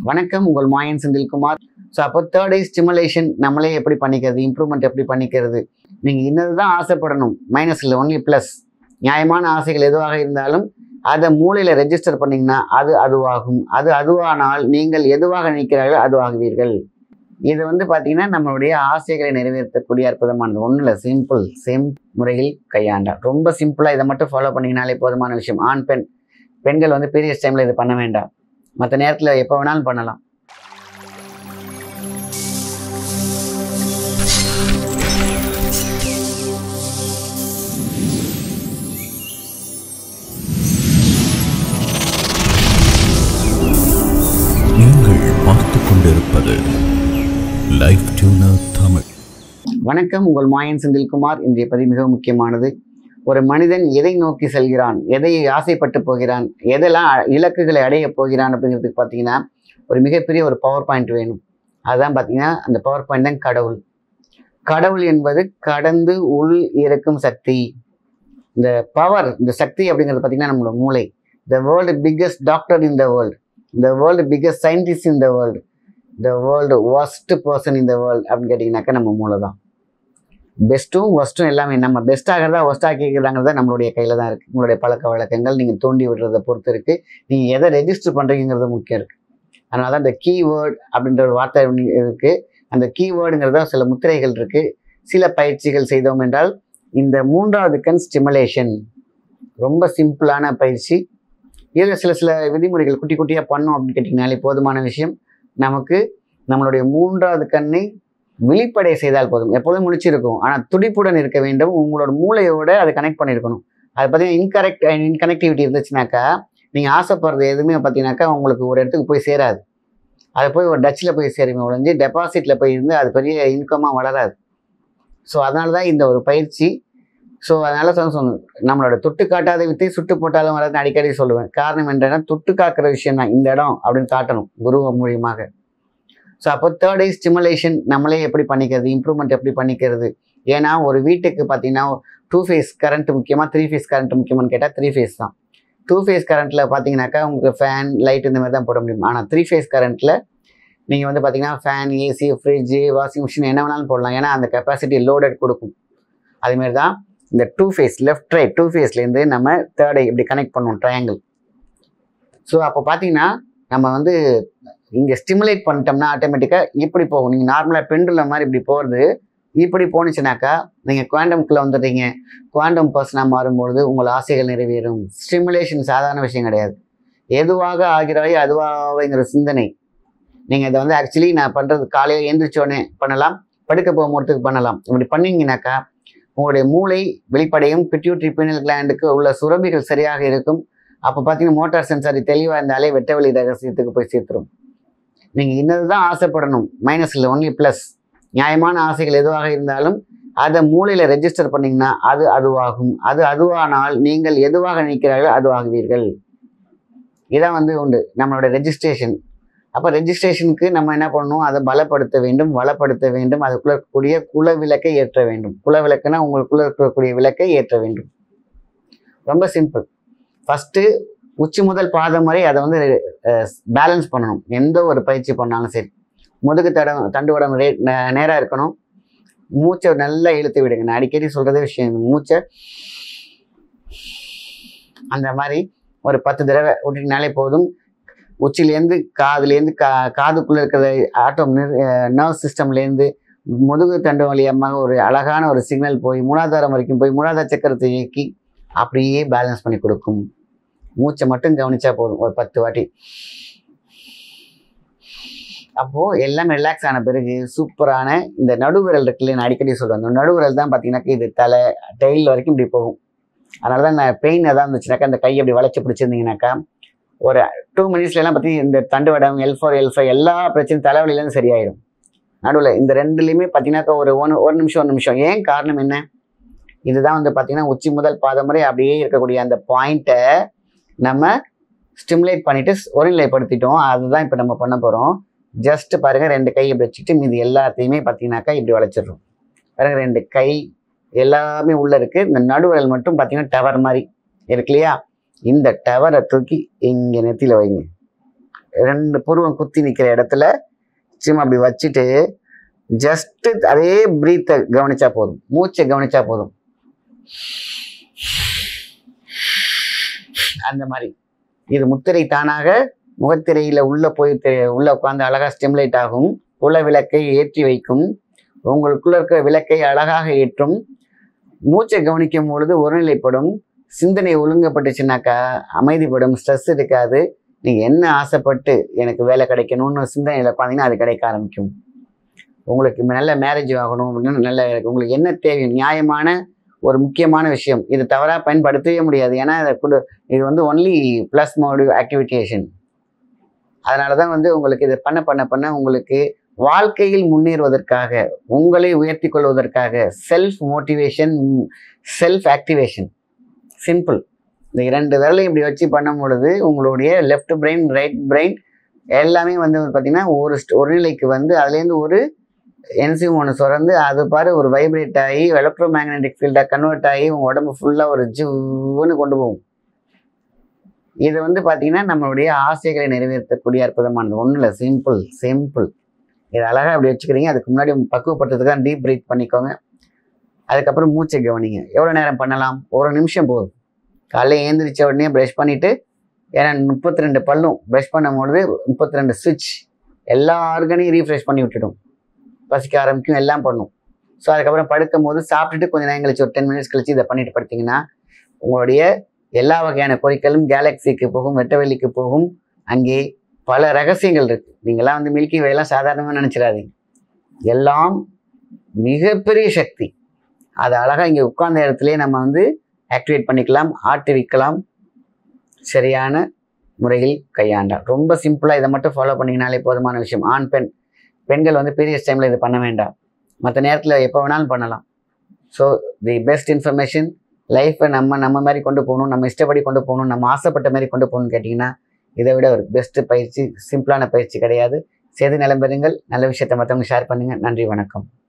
வணக்கம் உங்கள் மாயன் செந்தில்குமார் ஸோ அப்போ தேர்ட் ஐ ஸ்டிமுலேஷன் நம்மளே எப்படி பண்ணிக்கிறது இம்ப்ரூவ்மெண்ட் எப்படி பண்ணிக்கிறது நீங்கள் இன்னது தான் ஆசைப்படணும் மைனஸ் இல்லை ஒன்லி ப்ளஸ் நியாயமான ஆசைகள் எதுவாக இருந்தாலும் அதை மூளையில் ரெஜிஸ்டர் பண்ணிங்கன்னா அது அதுவாகும் அது அதுவானால் நீங்கள் எதுவாக நினைக்கிறார்களோ அதுவாகுவீர்கள் இது வந்து பார்த்தீங்கன்னா நம்மளுடைய ஆசைகளை நிறைவேற்றக்கூடிய அற்புதமானது ஒன்றும் இல்லை சிம்பிள் சேம் முறையில் கையாண்டால் ரொம்ப சிம்பிளாக இதை மட்டும் ஃபாலோ பண்ணிங்கனாலே போதுமான விஷயம் ஆண் பெண் பெண்கள் வந்து பீரியட்ஸ் டைமில் இது பண்ண வேண்டாம் மற்ற நேரத்தில் எப்போ வேணாலும் பண்ணலாம் நீங்கள் பார்த்துக் கொண்டிருப்பது லைஃப் டியூனர் தமிழ் வணக்கம் உங்கள் மாயன் செந்தில்குமார் இன்றைய பதிவு மிகவும் முக்கியமானது ஒரு மனிதன் எதை நோக்கி செல்கிறான் எதை ஆசைப்பட்டு போகிறான் எதெல்லாம் அ- இலக்குகளை அடையப் போகிறான் அப்படிங்கிறதுக்கு பார்த்தீங்கன்னா ஒரு மிகப்பெரிய ஒரு பவர் பாயிண்ட் வேணும் அதுதான் பார்த்தீங்கன்னா அந்த பவர் பாயிண்ட் தான் கடவுள் கடவுள் என்பது கடந்து உள் இருக்கும் சக்தி இந்த பவர் இந்த சக்தி அப்படிங்கிறது பார்த்தீங்கன்னா நம்மளோட மூளை the world biggest doctor in the world the world biggest scientist in the world the world worst person in the world அப்படின்னு கேட்டிங்கனாக்கா நம்ம மூளை தான் பெஸ்ட்டும் ஒஸ்ட்டும் எல்லாமே நம்ம பெஸ்ட் ஆகிறதா ஒஸ்ட் ஆக்கிக்கிறாங்கிறத நம்மளுடைய கையில் தான் இருக்குது உங்களுடைய பழக்க வழக்கங்கள் நீங்கள் தூண்டி விடுறதை பொறுத்து இருக்குது நீங்கள் எதை ரெஜிஸ்டர் பண்ணுறீங்கிறது முக்கியம் இருக்குது அதனால தான் இந்த கீவேர்ட் அப்படின்ற ஒரு வார்த்தை இருக்குது அந்த கீவேர்டுங்கிறத சில முத்திரைகள் இருக்குது சில பயிற்சிகள் செய்தோம் என்றால் இந்த மூன்றாவது கண் ஸ்டிமுலேஷன் ரொம்ப சிம்பிளான பயிற்சி இதில் சில சில விதிமுறைகள் குட்டி குட்டியாக பண்ணோம் அப்படின்னு கேட்டிங்கனாலே போதுமான விஷயம் நமக்கு நம்மளுடைய மூன்றாவது கண்ணை விழிப்படை செய்தால் போதும் எப்பொழுதும் முழிச்சிருக்கும் ஆனால் துடிப்புடன் இருக்க வேண்டும் உங்களோட மூளையோட அதை கனெக்ட் பண்ணியிருக்கணும் அது பார்த்தீங்கன்னா இன்கரெக்ட் இன்கனெக்டிவிட்டி இருந்துச்சுனாக்கா நீங்கள் ஆசைப்படுறது எதுவுமே பார்த்தீங்கன்னாக்கா உங்களுக்கு ஒரு இடத்துக்கு போய் சேராது அது போய் ஒரு டச்சில் போய் சேருமே ஒழிஞ்சு டெபாசிட்டில் போய் இருந்து அது பெரிய இன்கமாக வளராது ஸோ அதனால தான் இந்த ஒரு பயிற்சி ஸோ அதனால தான் சொன்னேன் நம்மளோட தொட்டு காட்டாத வித்தை சுட்டு போட்டாலும் வராதுன்னு அடிக்கடி சொல்லுவேன் காரணம் என்னன்னா தொட்டு காக்கிற விஷயம் தான் இந்த இடம் அப்படின்னு காட்டணும் குரு மூலியமாக ஸோ அப்போ தேர்ட் ஐ ஸ்டிமுலேஷன் நம்மளே எப்படி பண்ணிக்கிறது இம்ப்ரூவ்மெண்ட் எப்படி பண்ணிக்கிறது ஏன்னா ஒரு வீட்டுக்கு பார்த்தீங்கன்னா டூ ஃபேஸ் கரண்ட் முக்கியமாக த்ரீ ஃபேஸ் கரண்ட் முக்கியமானு கேட்டால் த்ரீ ஃபேஸ் தான் டூ ஃபேஸ் கரண்ட்டில் பார்த்தீங்கன்னாக்கா உங்களுக்கு ஃபேன் லைட் இந்த மாதிரி தான் போட முடியும் ஆனால் த்ரீ ஃபேஸ் கரண்ட்டில் நீங்கள் வந்து பார்த்தீங்கன்னா fan AC fridge washing machine என்ன வேணாலும் போடலாம் ஏன்னா அந்த கெப்பாசிட்டி லோடட் கொடுக்கும் அதுமாரி தான் இந்த two phase left right two ஃபேஸ்லேருந்து நம்ம தேர்ட் ஐ இப்படி கனெக்ட் பண்ணுவோம் ட்ரையாங்கிள் ஸோ அப்போ பார்த்தீங்கன்னா நம்ம வந்து இங்கே ஸ்டிமுலேட் பண்ணிட்டோம்னா ஆட்டோமேட்டிக்காக இப்படி போகும் நீங்கள் நார்மலாக பெண்டுல மாதிரி இப்படி போகிறது இப்படி போணுச்சுனாக்கா நீங்கள் குவாண்டம்குள்ளே வந்துடுறீங்க குவாண்டம் பர்சனாக மாறும்பொழுது உங்கள் ஆசைகள் நிறைவேறும் ஸ்டிமுலேஷன் சாதாரண விஷயம் கிடையாது எதுவாக ஆகிறாயோ அதுவாகங்கிற சிந்தனை நீங்கள் இதை வந்து ஆக்சுவலி நான் பண்ணுறது காலையில் எழுந்திரிச்சோடனே பண்ணலாம் படுக்க போகும்போதுக்கு பண்ணலாம் இப்படி பண்ணீங்கன்னாக்கா உங்களுடைய மூளை வெளிப்படையும் பிட்யூட்ரி பினல் கிளாண்டுக்கு உள்ள சுரபிகள் சரியாக இருக்கும் அப்போ பார்த்தீங்கன்னா மோட்டார் சென்சாரி தெளிவாக இருந்தாலே வெட்ட வெளி ரகசியத்துக்கு போய் சேர்த்துரும் நீங்கள் இன்னது தான் ஆசைப்படணும் மைனஸ் இல்லை ஒன்லி ப்ளஸ் நியாயமான ஆசைகள் எதுவாக இருந்தாலும் அதை மூளையில் ரெஜிஸ்டர் பண்ணிங்கன்னா அது அதுவாகும் அது அதுவானால் நீங்கள் எதுவாக நினைக்கிறார்களோ அதுவாகுவீர்கள் இதான் வந்து உண்டு நம்மளோட ரெஜிஸ்ட்ரேஷன் அப்போ ரெஜிஸ்ட்ரேஷனுக்கு நம்ம என்ன பண்ணணும் அதை பலப்படுத்த வேண்டும் வளப்படுத்த வேண்டும் அதுக்குள்ள இருக்கக்கூடிய குல விளக்கை ஏற்ற வேண்டும் குல விளக்குனா உங்களுக்குள்ள இருக்கக்கூடிய விளக்கை ஏற்ற வேண்டும் ரொம்ப சிம்பிள் ஃபஸ்ட்டு உச்சி முதல் பாதம் வரை அதை வந்து பேலன்ஸ் பண்ணணும் எந்த ஒரு பயிற்சி பண்ணாலும் சரி முதுகு தடம் தண்டுவடம் ரே நேராக இருக்கணும் மூச்சை நல்லா இழுத்து விடுங்க நான் அடிக்கடி சொல்கிறதே விஷயம் இந்த மூச்சை அந்த மாதிரி ஒரு பத்து தடவை விட்டுட்டினாலே போதும் உச்சிலேருந்து காதுலேருந்து கா காதுக்குள்ளே இருக்கிற ஆட்டோ நர்வ் சிஸ்டம்லேருந்து முதுகு தண்டு வழியமாக ஒரு அழகான ஒரு சிக்னல் போய் மூலாதாரம் வரைக்கும் போய் மூலாதார சக்கரத்தை இயக்கி அப்படியே பேலன்ஸ் பண்ணி கொடுக்கும் மூச்சை மட்டும் கவனிச்சா போதும் ஒரு பத்து வாட்டி அப்போது எல்லாம் ரிலாக்ஸ் ஆன பிறகு சூப்பரான இந்த நடுவிரல் இருக்குல்ல நான் அடிக்கடி சொல்கிறேன் அந்த நடுவிரல் தான் பார்த்தீங்கன்னாக்கா இது தலை டெயில் வரைக்கும் இப்படி போகும் அதனால தான் நான் பெயின் எதாவது இருந்துச்சுனாக்கா அந்த கையை அப்படி வளைச்சி பிடிச்சிருந்தீங்கனாக்கா ஒரு டூ மினிட்ஸ்லாம் பற்றி இந்த தண்டுவடம் எல் ஃபோர் எல் ஃபைவ் எல்லா பிரச்சனையும் தலைவலியிலேருந்து சரியாயிடும் நடுவில் இந்த ரெண்டுலேயுமே பார்த்தீங்கன்னாக்கா ஒரு ஒன்று ஒரு நிமிஷம் ஒரு நிமிஷம் ஏன் காரணம் என்ன இதுதான் வந்து பார்த்தீங்கன்னா உச்சி முதல் பாதம் வரை அப்படியே இருக்கக்கூடிய அந்த பாயிண்ட்டை நம்ம ஸ்டிமுலேட் பண்ணிவிட்டு ஒருநிலைப்படுத்திட்டோம் அதுதான் இப்போ நம்ம பண்ண போகிறோம் ஜஸ்ட் பாருங்கள் ரெண்டு கை இப்படி வச்சுக்கிட்டு மீதி எல்லாத்தையுமே பார்த்தீங்கன்னாக்கா இப்படி வளைச்சிடுறோம் பாருங்க ரெண்டு கை எல்லாமே உள்ளே இருக்குது இந்த நடுவிரல் மட்டும் பார்த்தீங்கன்னா டவர் மாதிரி இருக்கு இல்லையா இந்த டவரை தூக்கி இங்கே நெத்தியில் வைங்க ரெண்டு புருவம் குத்தி நிற்கிற இடத்துல சும்மா அப்படி வச்சுட்டு ஜஸ்ட் அதே பிரீத்தை கவனிச்சா போதும் மூச்சை கவனிச்சா போதும் அந்த மாதிரி இது முத்திரை தானாக முகத்திரையில உள்ள போய் தெ- உள்ள உட்காந்து அழகா ஸ்டிமுலேட் ஆகும் குல விளக்கை ஏற்றி வைக்கும் உங்களுக்குள்ள இருக்கிற விளக்கை அழகாக ஏற்றும் மூச்சை கவனிக்கும் பொழுது ஒருநிலைப்படும் சிந்தனை ஒழுங்கப்பட்டுச்சுனாக்கா அமைதிப்படும் ஸ்ட்ரெஸ் இருக்காது நீங்க என்ன ஆசைப்பட்டு எனக்கு வேலை கிடைக்கணும்னு சிந்தனையில் உட்காந்தீங்கன்னா அது கிடைக்க ஆரம்பிக்கும் உங்களுக்கு நல்ல மேரேஜ் ஆகணும் அப்படின்னு நல்ல உங்களுக்கு என்ன தேவை நியாயமான ஒரு முக்கியமான விஷயம் இது தவறாக பயன்படுத்தவே முடியாது ஏன்னா இதை கொடு இது வந்து ஒன்லி ப்ளஸ் மோடிவ் ஆக்டிவிட்டேஷன் அதனால தான் வந்து உங்களுக்கு இதை பண்ண பண்ண பண்ண உங்களுக்கு வாழ்க்கையில் முன்னேறுவதற்காக உங்களை உயர்த்தி கொள்வதற்காக self motivation self activation simple இந்த இரண்டு விரலையும் இப்படி வச்சு பண்ணும் பொழுது உங்களுடைய லெஃப்ட் பிரெயின் ரைட் பிரெயின் எல்லாமே வந்து பார்த்தீங்கன்னா ஒரு st- ஒரு நிலைக்கு வந்து அதுலேருந்து ஒரு என்சிம் ஒன்று சுரந்து அது பாரு ஒரு வைப்ரேட் ஆகி எலக்ட்ரோ மேக்னெட்டிக் ஃபீல்டாக கன்வெர்ட் ஆகி உங்கள் உடம்பு ஃபுல்லாக ஒரு ஜிவ்னு கொண்டு போகும் இது வந்து பார்த்தீங்கன்னா நம்மளுடைய ஆசைகளை நிறைவேற்றக்கூடிய அற்புதமானது ஒன்றும் இல்லை சிம்பிள் சிம்பிள் இது அழகாக அப்படி வச்சுக்கிறீங்க அதுக்கு முன்னாடி பக்குவப்படுறதுக்கு டீப் பிரீத் பண்ணிக்கோங்க அதுக்கப்புறம் மூச்சை கவனிங்க எவ்வளோ நேரம் பண்ணலாம் ஒரு நிமிஷம் போதும் காலைல ஏந்திரிச்ச உடனே ப்ரஷ் பண்ணிவிட்டு ஏன்னா முப்பத்தி ரெண்டு பல்லும் ப்ரஷ் பண்ணும்பொழுது முப்பத்தி ரெண்டு சுவிட்ச் எல்லா ஆர்கனையும் ரீஃப்ரெஷ் பண்ணி விட்டுடும் பசிக்க ஆரம்பிக்கும் எல்லாம் பண்ணும் ஸோ அதுக்கப்புறம் படுக்கும் போது சாப்பிட்டுட்டு கொஞ்சம் நேரம் கழிச்சு ஒரு டென் மினிட்ஸ் கழிச்சு இதை பண்ணிட்டு படுத்தீங்கன்னா உங்களுடைய எல்லா வகையான பொருட்களும் கேலக்சிக்கு போகும் வெட்டவெளிக்கு போகும் அங்கே பல ரகசியங்கள் இருக்கு நீங்களாம் வந்து மில்கி வேலாம் சாதாரணமாக நினச்சிடாதீங்க எல்லாம் மிகப்பெரிய சக்தி அது அழகாக இங்கே உட்கார்ந்த இடத்துலயே நம்ம வந்து ஆக்டிவேட் பண்ணிக்கலாம் ஆட்டுவிக்கலாம் சரியான முறையில் கையாண்டால் ரொம்ப சிம்பிளாக இதை மட்டும் ஃபாலோ பண்ணிங்கனாலே போதுமான விஷயம் ஆண் பெண் பெண்கள் வந்து பீரியட்ஸ் டைமில் இது பண்ண வேண்டாம் மற்ற நேரத்தில் எப்போ வேணாலும் பண்ணலாம் ஸோ தி பெஸ்ட் இன்ஃபர்மேஷன் லைஃப்பை நம்ம நம்ம மாதிரி கொண்டு போகணும் நம்ம இஷ்டப்படி கொண்டு போகணும் நம்ம ஆசைப்பட்ட மாதிரி கொண்டு போகணும்னு கேட்டிங்கன்னா இதை விட ஒரு பெஸ்ட் பயிற்சி சிம்பிளான பயிற்சி கிடையாது செய்து நிலம் பெறுங்கள் நல்ல விஷயத்தை மற்றவங்க ஷேர் பண்ணுங்கள் நன்றி வணக்கம்